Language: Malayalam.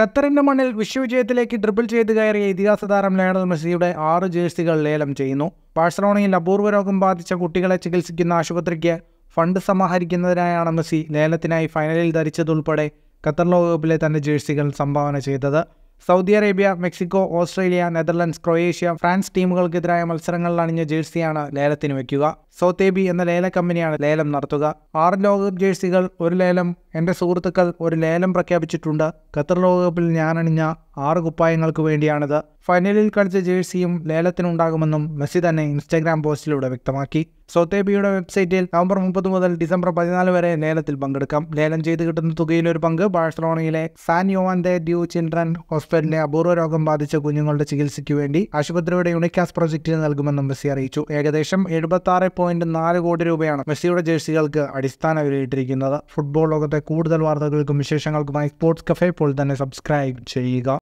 ഖത്തറിന്റെ മണ്ണിൽ വിശ്വവിജയത്തിലേക്ക് ഡ്രിബിൾ ചെയ്ത് കയറിയ ഇതിഹാസ താരം ലയണൽ മെസ്സിയുടെ ആറ് ജേഴ്സികൾ ലേലം ചെയ്യുന്നു ബാഴ്സലോണയിൽ അപൂർവ രോഗം ബാധിച്ച കുട്ടികളെ ചികിത്സിക്കുന്ന ആശുപത്രിക്ക് ഫണ്ട് സമാഹരിക്കുന്നതിനായാണ് മെസ്സി ലേലത്തിനായി ഫൈനലിൽ ധരിച്ചതുൾപ്പെടെ ഖത്തർ ലോകകപ്പിലെ തന്റെ ജേഴ്സികൾ സംഭാവന ചെയ്തത് Saudi Arabia Mexico Australia Netherlands Croatia France ടീമുകൾക്കെതിരായ മത്സരങ്ങളിൽ അണിഞ്ഞ ജേഴ്സിയാണ് ലേലത്തിന് വയ്ക്കുക സോത്തേബി എന്ന ലേല കമ്പനിയാണ് ലേലം നടത്തുക ആറ് ലോകകപ്പ് ജേഴ്സികൾ ഒരു ലേലം എൻ്റെ സുഹൃത്തുക്കൾ ഒരു ലേലം പ്രഖ്യാപിച്ചിട്ടുണ്ട് ഖത്തർ ലോകകപ്പിൽ ഞാൻ അണിഞ്ഞ ആറ് കുപ്പായങ്ങൾക്ക് വേണ്ടിയാണിത് ഫൈനലിൽ കളിച്ച ജേഴ്സിയും ലേലത്തിനുണ്ടാകുമെന്നും മെസ്സി തന്നെ ഇൻസ്റ്റാഗ്രാം പോസ്റ്റിലൂടെ വ്യക്തമാക്കി സോത്തേബിയുടെ വെബ്സൈറ്റിൽ നവംബർ മുപ്പത് മുതൽ ഡിസംബർ പതിനാല് വരെ ലേലത്തിൽ പങ്കെടുക്കാം ലേലം ചെയ്ത് കിട്ടുന്ന തുകയിൽ ഒരു പങ്ക് ബാഴ്സലോണയിലെ സാൻ യോവാൻഡെ ഡ്യൂ ചിൽഡ്രൻ ഹോസ്പിറ്റലിലെ അപൂർവ രോഗം ബാധിച്ച കുഞ്ഞുങ്ങളുടെ ചികിത്സയ്ക്ക് വേണ്ടി ആശുപത്രിയുടെ യുണിക്കാസ് പ്രോജക്റ്റിന് നൽകുമെന്നും മെസ്സി അറിയിച്ചു ഏകദേശം എഴുപത്തി ആറ് പോയിന്റ് നാല് കോടി രൂപയാണ് മെസ്സിയുടെ ജേഴ്സികൾക്ക് അടിസ്ഥാന വിലയിട്ടിരിക്കുന്നത് ഫുട്ബോൾ ലോകത്തെ കൂടുതൽ വാർത്തകൾക്കും വിശേഷങ്ങൾക്കുമായി സ്പോർട്സ് കഫേ ഇപ്പോൾ തന്നെ സബ്സ്ക്രൈബ് ചെയ്യുക